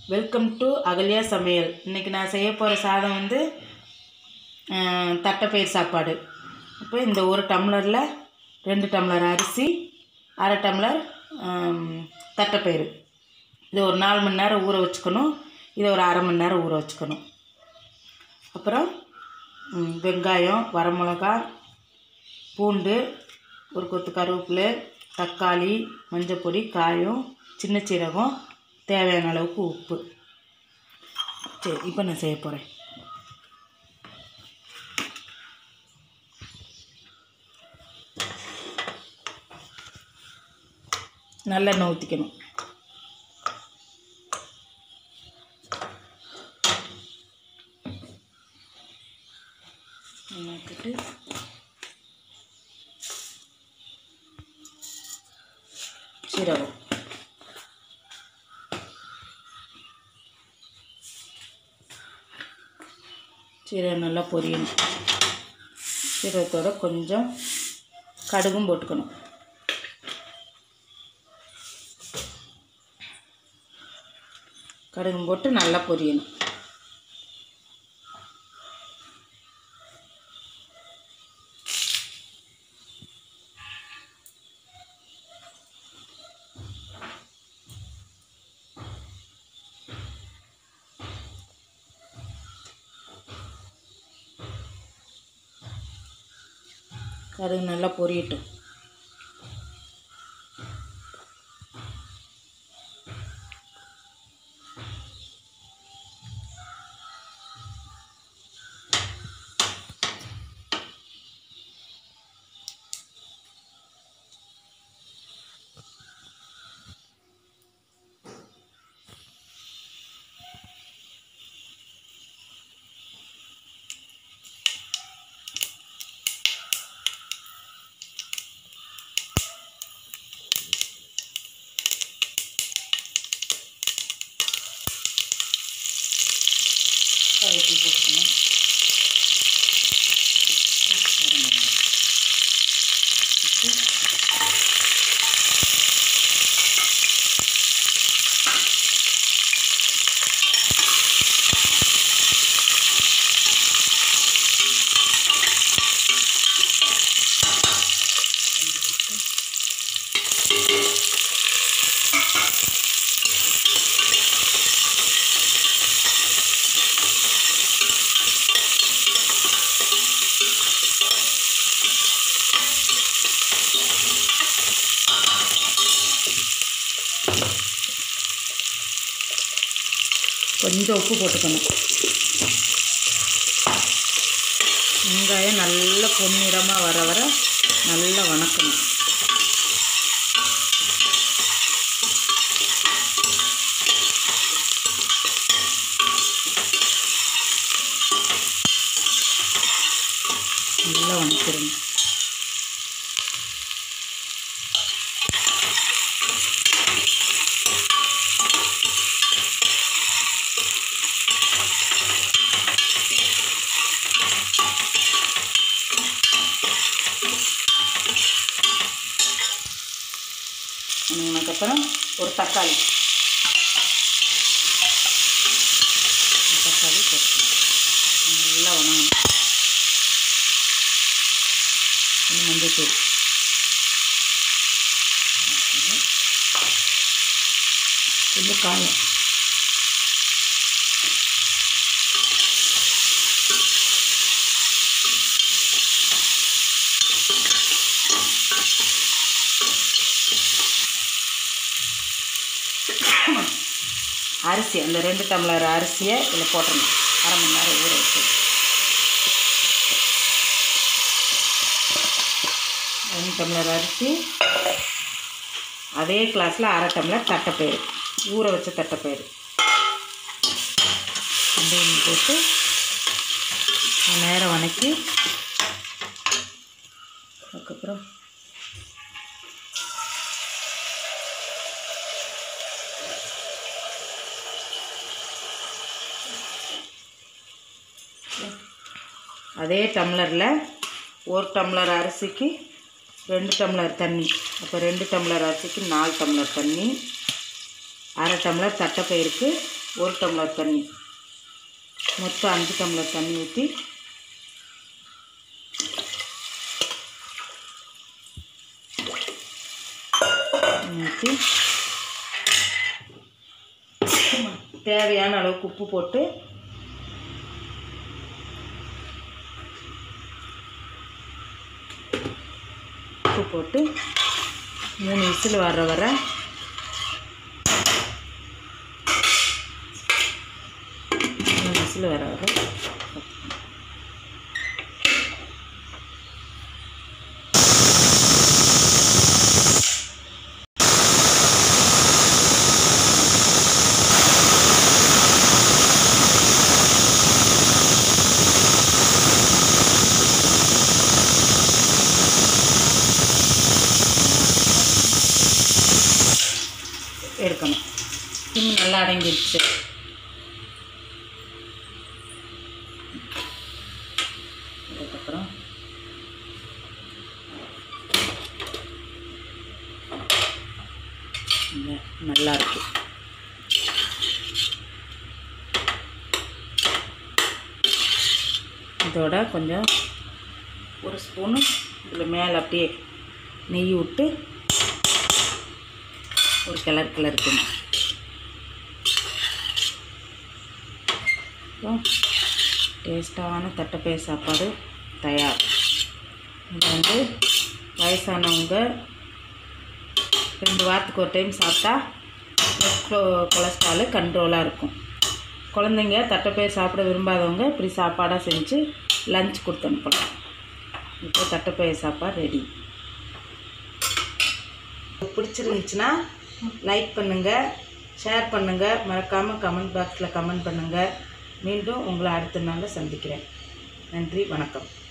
welcome to Ahalya சமையல் இன்றைக்கி நான் செய்ய போகிற சாதம் வந்து அஹ், தட்டைப்பயிர் சாப்பாடு இப்போ இந்த ஒரு டம்ளரில் ரெண்டு டம்ளர் அரிசி அரை டம்ளர் ஆம், தட்டைப்பயிறு இது ஒரு நாலு மணி நேரம் ஊற வச்சுக்கணும் இதை ஒரு அரை மணி நேரம் ஊற வச்சுக்கணும் அப்புறம் ம், வெங்காயம் வரமிளகா பூண்டு ஒரு கொத்து கருவேப்பிலை தக்காளி மஞ்சப்பொடி காயம் சின்ன சீரகம் தேவையான அளவுக்கு உப்பு சரி இப்போ நான் செய்ய போகிறேன் நல்லெண்ணெய் ஊற்றிக்கணும் எண்ணெய் ஊற்றிட்டு சீரகம் சீரகம் நல்லா பொரியணும் சீரகத்தோட கொஞ்சம் கடுகும் போட்டுக்கணும் கடுகும் போட்டு நல்லா பொரியணும் கடுகு நல்லா பொரியட்டும் கருவேப்பிலை போட்டுக்கணும் கொஞ்சம் உப்பு போட்டுக்கணும் வெங்காயம் நல்லா பொன்னிறமாக வர வர நல்லா வணக்கணும் நல்லா வணக்கிடுங்க வணங்கினதுக்கப்புறம் ஒரு தக்காளி ஒரு தக்காளி போட்டுக்கணும் நல்லா வணங்கணும் கொஞ்சம் மஞ்சள் கொஞ்சம் காயம் அரிசி அந்த ரெண்டு டம்ளர் அரிசியை இதில் போட்டுடணும் அரை மணி நேரம் ஊற வச்சு ரெண்டு டம்ளர் அரிசி அதே கிளாஸில் அரை டம்ளர் தட்டைப்பயிறு ஊற வச்ச தட்டைப்பயிறு ரெண்டையும் போட்டு கொஞ்ச நேரம் வணக்கி அதுக்கப்புறம் அதே டம்ளரில் ஒரு டம்ளர் அரிசிக்கு ரெண்டு டம்ளர் தண்ணி அப்போ ரெண்டு டம்ளர் அரிசிக்கு நாலு டம்ளர் தண்ணி அரை டம்ளர் தட்டைப்பயிருக்கு ஒரு டம்ளர் தண்ணி மொத்தம் அஞ்சு டம்ளர் தண்ணி ஊற்றி ஊற்றி தேவையான அளவுக்கு உப்பு போட்டு உப்பு போட்டு மூணு விசில் வர்ற வர மூணு விசில் வர வர எடுக்கணும் இன்னும் நல்லா அடங்கிடுச்சு அதுக்கப்புறம் இங்க நல்லா இருக்கு இதோட கொஞ்சம் ஒரு ஸ்பூனு இதில் மேலே அப்படியே நெய் விட்டு ஒரு கிளறு கிளறுக்கணும் அப்புறம் டேஸ்டான தட்டைப்பயிர் சாப்பாடு தயார் இது வந்து வயசானவங்க ரெண்டு வாரத்துக்கு ஒரு டைம் சாப்பிட்டா கொலஸ்ட்ராலு கண்ட்ரோலாக இருக்கும் குழந்தைங்க தட்டைப்பயிர் சாப்பிட விரும்பாதவங்க இப்படி சாப்பாடாக செஞ்சு லஞ்ச் கொடுத்து அனுப்பலாம் இப்போ தட்டைப்பயிர் சாப்பாடு ரெடி பிடிச்சிருந்துச்சுன்னா லைக் பண்ணுங்கள் ஷேர் பண்ணுங்கள் மறக்காமல் கமெண்ட் பாக்ஸில் கமெண்ட் பண்ணுங்கள் மீண்டும் உங்களை அடுத்த நாளில் சந்திக்கிறேன் நன்றி வணக்கம்